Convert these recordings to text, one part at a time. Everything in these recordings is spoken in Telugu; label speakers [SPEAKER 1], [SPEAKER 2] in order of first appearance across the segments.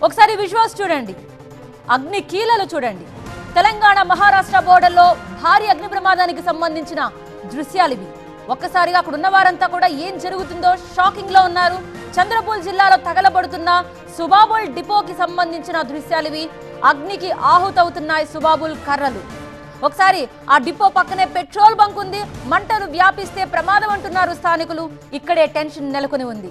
[SPEAKER 1] ఒకసారి విజువల్స్ చూడండి అగ్ని కీలలు చూడండి తెలంగాణ మహారాష్ట్ర బోర్డర్లో భారీ అగ్ని ప్రమాదానికి సంబంధించిన దృశ్యాలు ఇవి ఒక్కసారిగా అక్కడ ఉన్న వారంతా కూడా ఏం జరుగుతుందో షాకింగ్ లో ఉన్నారు చంద్రపూర్ జిల్లాలో తగలబడుతున్న సుబాబుల్ డిపోకి సంబంధించిన దృశ్యాలు ఇవి అగ్నికి ఆహుతవుతున్నాయి సుబాబుల్ కర్రలు ఒకసారి ఆ డిపో పక్కనే పెట్రోల్ బంక్ ఉంది మంటలు వ్యాపిస్తే ప్రమాదం అంటున్నారు స్థానికులు ఇక్కడే టెన్షన్ నెలకొని ఉంది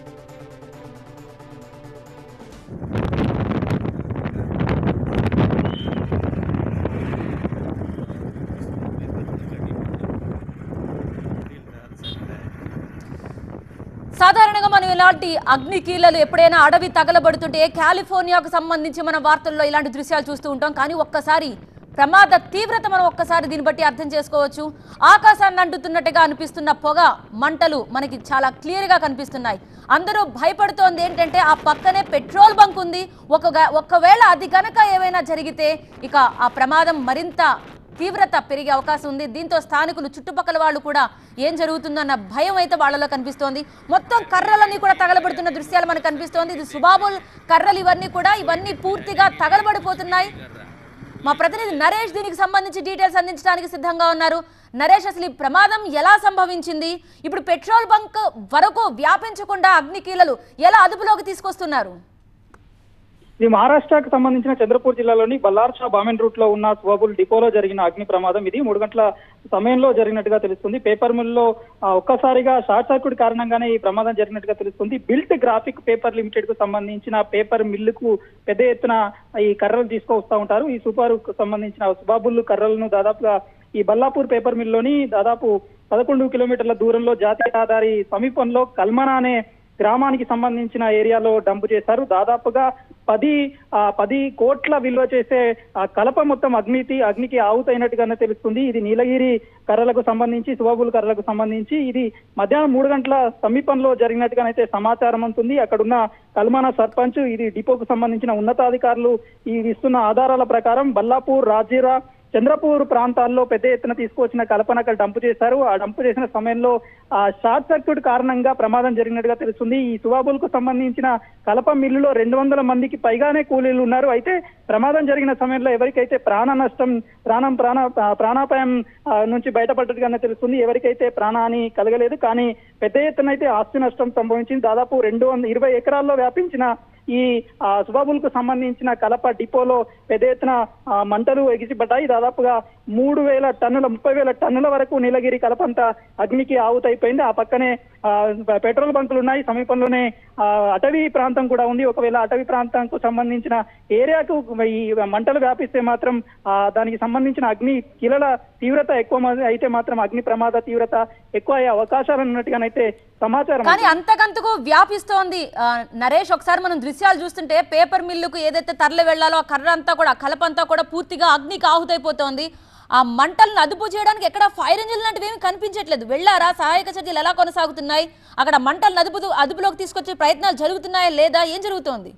[SPEAKER 1] సాధారణంగా మనం ఇలాంటి అగ్ని కీలలు ఎప్పుడైనా అడవి తగలబడుతుంటే కాలిఫోర్నియాకు సంబంధించి మన వార్తల్లో ఇలాంటి దృశ్యాలు చూస్తూ ఉంటాం కానీ ఒక్కసారి ప్రమాద తీవ్రత మనం ఒక్కసారి దీన్ని బట్టి అర్థం చేసుకోవచ్చు ఆకాశాన్ని అంటుతున్నట్టుగా అనిపిస్తున్న పొగ మంటలు మనకి చాలా క్లియర్గా కనిపిస్తున్నాయి అందరూ భయపడుతోంది ఏంటంటే ఆ పక్కనే పెట్రోల్ బంక్ ఉంది ఒక ఒకవేళ అది కనుక ఏమైనా జరిగితే ఇక ఆ ప్రమాదం మరింత తీవ్రత పెరిగే అవకాశం ఉంది దీంతో స్థానికులు చుట్టుపక్కల వాళ్ళు కూడా ఏం జరుగుతుందన్న భయం అయితే వాళ్ళలో కనిపిస్తోంది మొత్తం కర్రలన్నీ కూడా తగలబడుతున్న దృశ్యాలు మనకు కనిపిస్తోంది ఇది సుబాబుల్ కర్రలు ఇవన్నీ కూడా ఇవన్నీ పూర్తిగా తగలబడిపోతున్నాయి మా ప్రతినిధి నరేష్ దీనికి సంబంధించి డీటెయిల్స్ అందించడానికి సిద్ధంగా ఉన్నారు నరేష్ అసలు ఈ ప్రమాదం ఎలా సంభవించింది ఇప్పుడు పెట్రోల్ బంక్ వరకు వ్యాపించకుండా అగ్నికీలలు ఎలా అదుపులోకి తీసుకొస్తున్నారు
[SPEAKER 2] ఇది మహారాష్ట్రకు సంబంధించిన చంద్రపూర్ జిల్లాలోని బల్లార్షా బామెన్ రూట్ లో ఉన్న స్వబుల్ డిపోలో జరిగిన అగ్ని ప్రమాదం ఇది మూడు గంటల సమయంలో జరిగినట్టుగా తెలుస్తుంది పేపర్ మిల్ లో ఆ, ఒక్కసారిగా షార్ట్ సర్క్యూట్ కారణంగానే ఈ ప్రమాదం జరిగినట్టుగా తెలుస్తుంది బిల్ట్ గ్రాఫిక్ పేపర్ లిమిటెడ్ కు సంబంధించిన పేపర్ మిల్లుకు పెద్ద ఎత్తున ఈ కర్రలు తీసుకొస్తా ఉంటారు ఈ సూపర్ కు సంబంధించిన సుబాబుల్ కర్రలను దాదాపుగా ఈ బల్లాపూర్ పేపర్ మిల్లోని దాదాపు పదకొండు కిలోమీటర్ల దూరంలో జాతీయ రహదారి సమీపంలో కల్మనా అనే గ్రామానికి సంబంధించిన ఏరియాలో డంపు చేశారు దాదాపుగా పది ఆ, పది కోట్ల విలువ చేసే ఆ కలప మొత్తం అగ్నికి అగ్నికి ఆవుతైనట్టుగానే తెలుస్తుంది ఇది నీలగిరి కర్రలకు సంబంధించి శుభబుల్ కర్రలకు సంబంధించి ఇది మధ్యాహ్నం మూడు గంటల సమీపంలో జరిగినట్టుగానైతే సమాచారం ఉంటుంది అక్కడున్న కల్మాన సర్పంచ్ ఇది డిపోకు సంబంధించిన ఉన్నతాధికారులు ఈ ఇస్తున్న ఆధారాల ప్రకారం బల్లాపూర్ రాజీరా చంద్రపూర్ ప్రాంతాల్లో పెద్ద ఎత్తున తీసుకొచ్చిన కల్పన అక్కడ డంపు చేశారు ఆ డంపు చేసిన సమయంలో ఆ షార్ట్ సర్క్యూట్ కారణంగా ప్రమాదం జరిగినట్టుగా తెలుస్తుంది ఈ సువాబుల్ కు సంబంధించిన కలప మిల్లులో రెండు వందల మందికి పైగానే కూలీలు ఉన్నారు అయితే ప్రమాదం జరిగిన సమయంలో ఎవరికైతే ప్రాణ నష్టం ప్రాణం ప్రాణ ఆ, ప్రాణాపాయం ఆ, నుంచి బయటపడ్డట్టుగానే తెలుస్తుంది ఎవరికైతే ప్రాణహాని కలగలేదు కానీ పెద్ద ఎత్తున అయితే ఆస్తి నష్టం సంభవించింది దాదాపు రెండు వంద ఇరవై ఎకరాల్లో వ్యాపించిన ఈ ఆ, సుబాబుల్ కు సంబంధించిన కలప డిపోలో పెద్ద ఎత్తున ఆ, మంటలు ఎగిసిపడ్డాయి దాదాపుగా మూడు వేల టన్నుల ముప్పై వేల టన్నుల వరకు నీలగిరి కలపంతా అగ్నికి ఆవుతైపోయింది ఆ పక్కనే ఆ, పెట్రోల్ బంకులు ఉన్నాయి సమీపంలోనే ఆ, అటవీ ప్రాంతం కూడా ఉంది ఒకవేళ అటవీ ప్రాంతంకు సంబంధించిన ఏరియాకు ఈ మంటలు వ్యాపిస్తే మాత్రం ఆ, దానికి సంబంధించిన అగ్ని కిలల తీవ్రత ఎక్కువ మ- అయితే మాత్రం అగ్ని ప్రమాద తీవ్రత ఎక్కువ అయ్యే అవకాశాలు ఉన్నట్టుగానైతే సమాచారం
[SPEAKER 1] కానీ అంతకంతకు వ్యాపిస్తోంది ఆ, నరేష్ ఒకసారి మనం దృశ్యాలు చూస్తుంటే పేపర్ మిల్లుకు ఏదైతే తరలి వెళ్లాలో ఆ కర్ర అంతా కూడా ఆ కలప అంతా కూడా పూర్తిగా అగ్నికి ఆహుతైపోతోంది ఆ మంటలను అదుపు చేయడానికి ఎక్కడ ఫైర్ ఇంజిన్ లాంటివి ఏమి కనిపించట్లేదు వెళ్ళారా సహాయక చర్యలు ఎలా కొనసాగుతున్నాయి అక్కడ మంటలను అదుపు అదుపులోకి తీసుకొచ్చే ప్రయత్నాలు జరుగుతున్నాయా లేదా ఏం జరుగుతోంది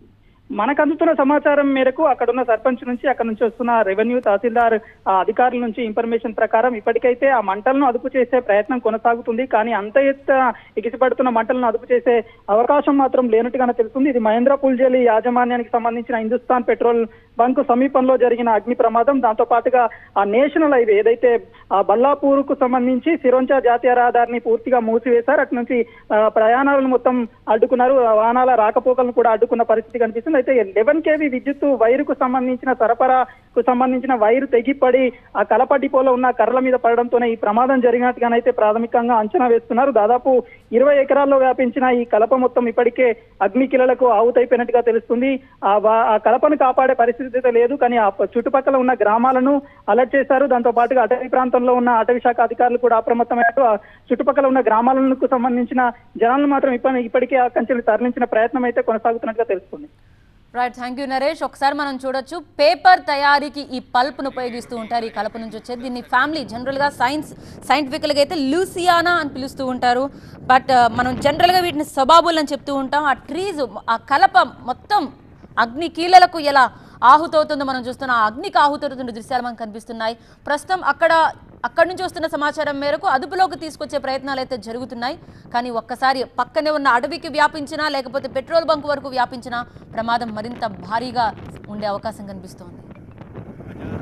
[SPEAKER 2] మనకు అందుతున్న సమాచారం మేరకు అక్కడ ఉన్న సర్పంచ్ నుంచి అక్కడ నుంచి వస్తున్న రెవెన్యూ తహసీల్దార్ ఆ, అధికారుల నుంచి ఇన్ఫర్మేషన్ ప్రకారం ఇప్పటికైతే ఆ మంటలను అదుపు చేసే ప్రయత్నం కొనసాగుతుంది కానీ అంత ఎత్త ఎగిసిపడుతున్న మంటలను అదుపు చేసే అవకాశం మాత్రం లేనట్టుగానే తెలుస్తుంది ఇది మహేంద్ర పుల్జేలి యాజమాన్యానికి సంబంధించిన హిందుస్థాన్ పెట్రోల్ బంక్ సమీపంలో జరిగిన అగ్ని ప్రమాదం దాంతో పాటుగా ఆ నేషనల్ హైవే ఏదైతే ఆ బల్లాపూర్ కు సంబంధించి సిరోంచా జాతీయ రహదారిని పూర్తిగా మూసివేశారు అటు నుంచి ఆ, ప్రయాణాలను మొత్తం అడ్డుకున్నారు ఆ వాహనాల రాకపోకలను కూడా అడ్డుకున్న పరిస్థితి కనిపిస్తుంది అయితే లెవెన్ కేవీ విద్యుత్ వైరుకు సంబంధించిన సరఫరాకు సంబంధించిన వైరు తెగిపడి ఆ కలప డిపోలో ఉన్న కర్రల మీద పడడంతోనే ఈ ప్రమాదం జరిగినట్టుగానైతే ప్రాథమికంగా అంచనా వేస్తున్నారు దాదాపు ఇరవై ఎకరాల్లో వ్యాపించిన ఈ కలప మొత్తం ఇప్పటికే అగ్నికిలలకు ఆవుతైపోయినట్టుగా తెలుస్తుంది ఆ వా- ఆ కలపను కాపాడే పరిస్థితి అయితే లేదు కానీ ఆ ప- చుట్టుపక్కల ఉన్న గ్రామాలను అలర్ట్ చేశారు దాంతో పాటుగా అటవీ ప్రాంతంలో ఉన్న అటవీ శాఖ అధికారులు కూడా అప్రమత్తమయ్యారు ఆ చుట్టుపక్కల ఉన్న గ్రామాలకు సంబంధించిన జనాలను మాత్రం ఇప్ప- ఇప్పటికే ఆ కంచెలు తరలించిన ప్రయత్నం అయితే కొనసాగుతున్నట్టుగా తెలుస్తుంది
[SPEAKER 1] రైట్ థ్యాంక్ యూ నరేష్ ఒకసారి మనం చూడొచ్చు పేపర్ తయారీకి ఈ పల్ప్ను ఉపయోగిస్తూ ఉంటారు ఈ కలప నుంచి వచ్చేది దీన్ని ఫ్యామిలీ జనరల్గా సైన్స్ సైంటిఫికల్గా అయితే లూసియానా అని పిలుస్తూ ఉంటారు బట్ మనం జనరల్గా వీటిని సబాబుల్ అని చెప్తూ ఉంటాం ఆ ట్రీస్ ఆ కలప మొత్తం అగ్ని కీలలకు ఎలా ఆహుతవుతుందో మనం చూస్తున్నాం ఆ అగ్నికి ఆహుతవుతున్న దృశ్యాలు మనకు కనిపిస్తున్నాయి ప్రస్తుతం అక్కడ అక్కడి నుంచి వస్తున్న సమాచారం మేరకు అదుపులోకి తీసుకొచ్చే ప్రయత్నాలు అయితే జరుగుతున్నాయి కానీ ఒక్కసారి పక్కనే ఉన్న అడవికి వ్యాపించినా లేకపోతే పెట్రోల్ బంక్ వరకు వ్యాపించినా ప్రమాదం మరింత భారీగా ఉండే అవకాశం కనిపిస్తోంది